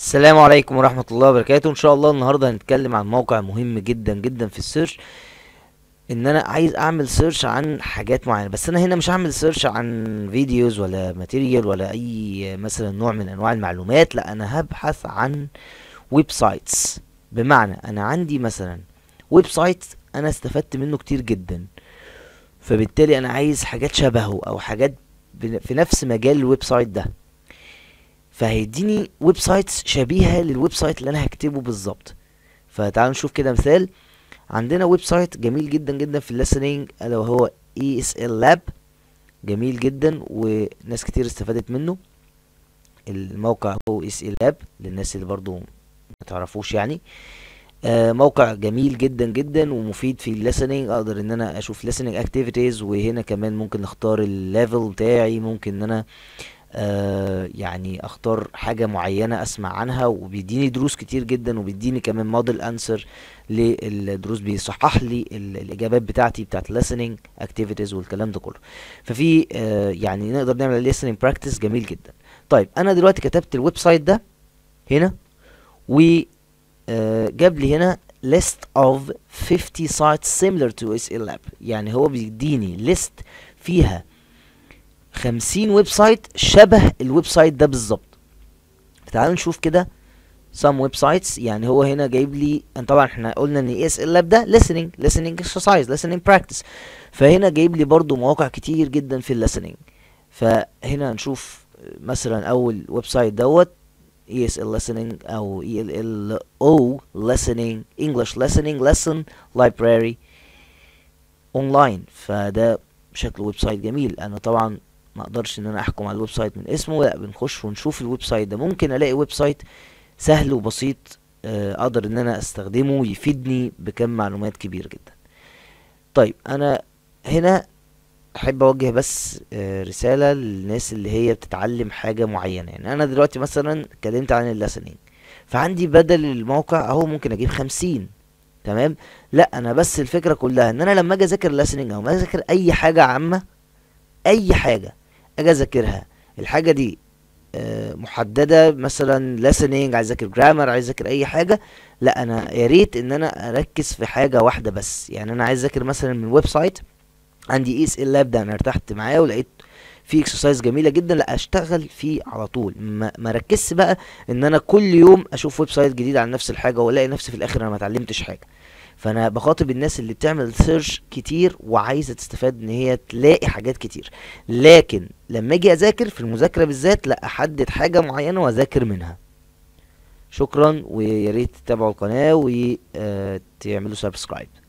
السلام عليكم ورحمة الله وبركاته ان شاء الله النهاردة هنتكلم عن موقع مهم جدا جدا في السيرش ان انا عايز اعمل سيرش عن حاجات معينة بس انا هنا مش هعمل سيرش عن فيديوز ولا ماتيريال ولا اي مثلا نوع من انواع المعلومات لا انا هبحث عن ويب سايتس بمعنى انا عندي مثلا ويب سايت انا استفدت منه كتير جدا فبالتالي انا عايز حاجات شبهه او حاجات بن- في نفس مجال الويب سايت ده فهيديني ويب سايتس شبيهة للويب سايت اللي انا هكتبه بالظبط فتعالوا نشوف كده مثال عندنا ويب سايت جميل جدا جدا في الليسننج الا وهو اي اس ال لاب جميل جدا وناس كتير استفادت منه الموقع هو اس ال لاب للناس اللي برضو ما تعرفوش يعني آه موقع جميل جدا جدا ومفيد في الليسننج اقدر ان انا اشوف listening activities وهنا كمان ممكن اختار الليفل بتاعي ممكن ان انا آه يعني اختار حاجة معينة اسمع عنها وبيديني دروس كتير جدا وبيديني كمان موديل انسر للدروس بيصحح لي ال- الاجابات بتاعتي بتاعت listening activities والكلام ده كله ففي آه يعني نقدر نعمل listening practice جميل جدا طيب انا دلوقتي كتبت الويب سايت ده هنا و آه، جاب لي هنا list of 50 sites similar to SL Lab يعني هو بيديني list فيها 50 ويب سايت شبه الويب سايت ده بالظبط تعالوا نشوف كده some websites يعني هو هنا جايب لي أن طبعا احنا قلنا ان ESL Lab ده listening listening exercise listening practice فهنا جايب لي برضو مواقع كتير جدا في listening فهنا نشوف مثلا اول ويب سايت دوت ESL listening او ELLO listening English listening lesson library اونلاين فده شكله ويب سايت جميل انا طبعا ما اقدرش ان انا احكم على الويب سايت من اسمه لا بنخش ونشوف الويب سايت ده ممكن الاقي ويب سايت سهل وبسيط آه، اقدر ان انا استخدمه يفيدني بكم معلومات كبير جدا طيب انا هنا احب اوجه بس آه، رسالة للناس اللي هي بتتعلم حاجة معينة يعني انا دلوقتي مثلا اتكلمت عن الليسننج فعندي بدل الموقع اهو ممكن اجيب خمسين تمام لا انا بس الفكرة كلها ان انا لما اجي اذاكر الليسننج او ما اذاكر اي حاجة عامة اي حاجة اجي اذاكرها الحاجة دي آه، محددة مثلا listening عايز اذاكر جرامر عايز اذاكر اي حاجة لا انا يا ريت ان انا اركز في حاجة واحدة بس يعني انا عايز اذاكر مثلا من ويب سايت عندي اي اس ال لاب ده انا ارتحت معاه ولقيت في اكسرسايز جميله جدا لا اشتغل فيه على طول ما ما ركزش بقى ان انا كل يوم اشوف ويب سايت جديد عن نفس الحاجه والاقي نفسي في الاخر انا ما اتعلمتش حاجه فانا بخاطب الناس اللي بتعمل سيرش كتير وعايزه تستفاد ان هي تلاقي حاجات كتير لكن لما اجي اذاكر في المذاكره بالذات لا احدد حاجه معينه واذاكر منها شكرا ويا ريت تتابعوا القناه وتعملوا سبسكرايب